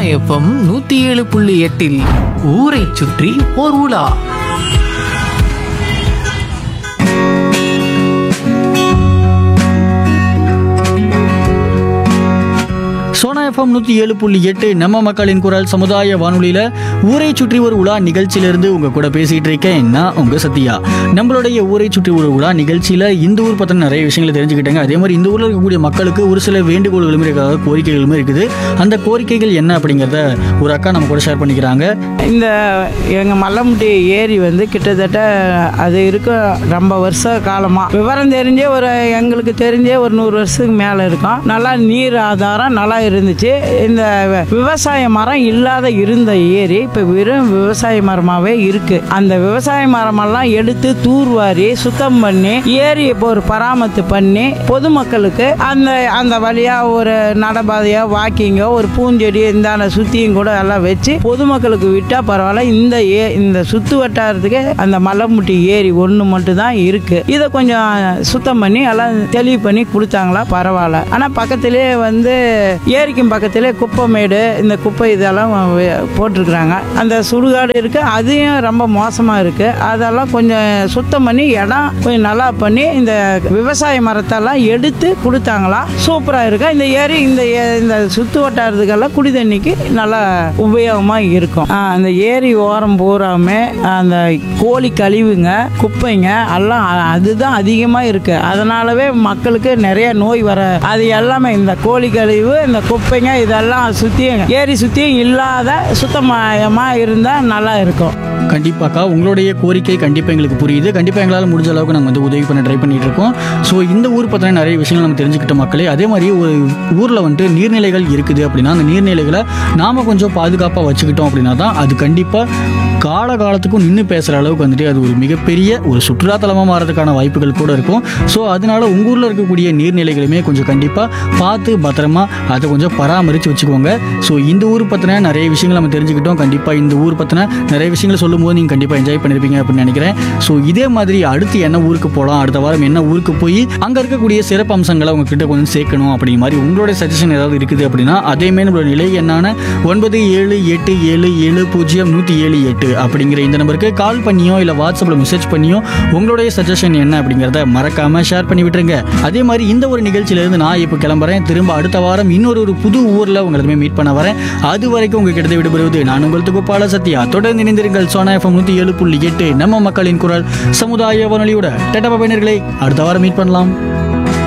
FM நூத்தி ஏழு புள்ளி எட்டில் ஊரை சுற்றி ஓர் உலா சோனா எஃப்எம் நூற்றி ஏழு புள்ளி எட்டு நம்ம மக்களின் குரல் சமுதாய வானொலியில் ஊரை சுற்றி ஒரு உலா நிகழ்ச்சியிலிருந்து உங்க கூட பேசிட்டு இருக்கேன் நான் உங்க சத்யா நம்மளுடைய ஊரை சுற்றி ஒரு உலா நிகழ்ச்சியில் இந்த ஊர் பற்றின நிறைய விஷயங்களை தெரிஞ்சுக்கிட்டாங்க அதே மாதிரி இந்த ஊரில் இருக்கக்கூடிய மக்களுக்கு ஒரு சில வேண்டுகோள்களும் இருக்காது கோரிக்கைகளும் இருக்குது அந்த கோரிக்கைகள் என்ன அப்படிங்கிறத ஒரு அக்கா நம்ம கூட ஷேர் பண்ணிக்கிறாங்க இந்த எங்கள் மல்லமுட்டி ஏரி வந்து கிட்டத்தட்ட அது இருக்க ரொம்ப வருஷ காலமாக விவரம் தெரிஞ்சே ஒரு எங்களுக்கு தெரிஞ்சே ஒரு நூறு வருஷத்துக்கு மேலே இருக்கும் நல்லா நீர் ஆதாரம் நல்லா இருந்துச்சு இந்த வ- விவசாய மரம் இல்லாத இருந்த ஏரி இப்போ வெறும் விவசாய மரமாகவே இருக்கு அந்த விவசாய மரமெல்லாம் எடுத்து தூர்வாரி சுத்தம் பண்ணி ஏரி இப்போ ஒரு பராமத்து பண்ணி பொதுமக்களுக்கு அந்த அந்த வழியாக ஒரு நடபாதையோ வாக்கிங்கோ ஒரு பூஞ்செடி இந்தாண்ட சுற்றியும் கூட எல்லாம் வச்சு பொதுமக்களுக்கு விட்டால் பரவாயில்ல இந்த ஏ இந்த சுற்று வட்டாரத்துக்கு அந்த மலைமுட்டி ஏரி ஒன்று மட்டும் தான் இருக்கு இதை கொஞ்சம் சுத்தம் பண்ணி எல்லாம் தெளிவு பண்ணி கொடுத்தாங்களா பரவாயில்ல ஆனால் பக்கத்திலே வந்து ஏரிக்கும் பக்கத்திலே குப்பை மேடு இந்த குப்பை இதெல்லாம் வே- போட்டிருக்கிறாங்க அந்த சுடுகாடு இருக்கு அதையும் ரொம்ப மோசமாக இருக்கு அதெல்லாம் கொஞ்சம் சுத்தம் பண்ணி இடம் கொஞ்சம் நல்லா பண்ணி இந்த விவசாய மரத்தெல்லாம் எடுத்து கொடுத்தாங்களா சூப்பராக இருக்கு இந்த ஏரி இந்த ஏ- இந்த சுற்று வட்டாரத்துக்கெல்லாம் குடி தண்ணிக்கு நல்லா உபயோகமாக இருக்கும் ஆ, அந்த ஏரி ஓரம் பூராமே அந்த கோழி கழிவுங்க குப்பைங்க எல்லாம் அ- அதுதான் அதிகமாக இருக்கு அதனாலவே மக்களுக்கு நிறைய நோய் வர அது எல்லாமே இந்த கோழி கழிவு இந்த குப்பைங்க இதெல்லாம் சுற்றியும் ஏரி சுற்றியும் இல்லாத சுத்தமயமாக இருந்தால் நல்லா இருக்கும் கண்டிப்பாக்கா உங்களுடைய கோரிக்கை கண்டிப்பாக எங்களுக்கு புரியுது கண்டிப்பாக எங்களால் முடிஞ்ச அளவுக்கு நாங்கள் வந்து உதவி பண்ண ட்ரை பண்ணிட்டு இருக்கோம் ஸோ இந்த ஊர் பற்றின நிறைய விஷயங்கள் நம்ம தெரிஞ்சுக்கிட்ட மக்களே அதே மாதிரி ஒரு ஊரில் வந்துட்டு நீர்நிலைகள் இருக்குது அப்படின்னா அந்த நீர்நிலைகளை நாம் கொஞ்சம் பாதுகாப்பாக வச்சுக்கிட்டோம் அப்படின்னா தான் அது கண்டிப்பாக கால காலத்துக்கும் நின்று பேசுகிற அளவுக்கு வந்துட்டு அது ஒரு மிகப்பெரிய ஒரு சுற்றுலாத்தலமாக மாறதுக்கான வாய்ப்புகள் கூட இருக்கும் ஸோ அதனால உங்கள் ஊரில் இருக்கக்கூடிய நீர்நிலைகளுமே கொஞ்சம் கண்டிப்பாக பார்த்து பத்திரமா அதை கொஞ்சம் பராமரித்து வச்சுக்கோங்க ஸோ இந்த ஊர் பற்றின நிறைய விஷயங்கள் நம்ம தெரிஞ்சுக்கிட்டோம் கண்டிப்பாக இந்த ஊர் பற்றின நிறைய விஷயங்களை சொல்லும்போது நீங்கள் கண்டிப்பாக என்ஜாய் பண்ணியிருப்பீங்க அப்படின்னு நினைக்கிறேன் ஸோ இதே மாதிரி அடுத்து என்ன ஊருக்கு போகலாம் அடுத்த வாரம் என்ன ஊருக்கு போய் அங்கே இருக்கக்கூடிய சிறப்பு அம்சங்களை உங்ககிட்ட கொஞ்சம் சேர்க்கணும் அப்படிங்கிற மாதிரி உங்களுடைய சஜஷன் ஏதாவது இருக்குது அப்படின்னா அதேமாதிரி நம்மளோட நிலை என்னான ஒன்பது ஏழு எட்டு ஏழு ஏழு பூஜ்ஜியம் நூற்றி ஏழு எட்டு அப்படிங்கிற இந்த நம்பருக்கு கால் பண்ணியோ இல்லை வாட்ஸ்அப்பில் மெசேஜ் பண்ணியோ உங்களுடைய சஜஷன் என்ன அப்படிங்கிறத மறக்காமல் ஷேர் பண்ணி விட்டுருங்க அதே மாதிரி இந்த ஒரு நிகழ்ச்சியிலேருந்து நான் இப்போ கிளம்புறேன் திரும்ப அடுத்த வாரம் இன்னொரு ஒரு புது ஊரில் உங்களை மீட் பண்ண வரேன் அது வரைக்கும் உங்ககிட்ட விடுபடுவது நான் உங்கள் தொகுப்பாள சத்யா தொடர்ந்து இணைந்திருங்கள் சோனா எஃப்எம் நூற்றி ஏழு புள்ளி எட்டு நம்ம மக்களின் குரல் சமுதாய வானொலியோட டெட்டா பயனர்களை அடுத்த வாரம் மீட் பண்ணலாம்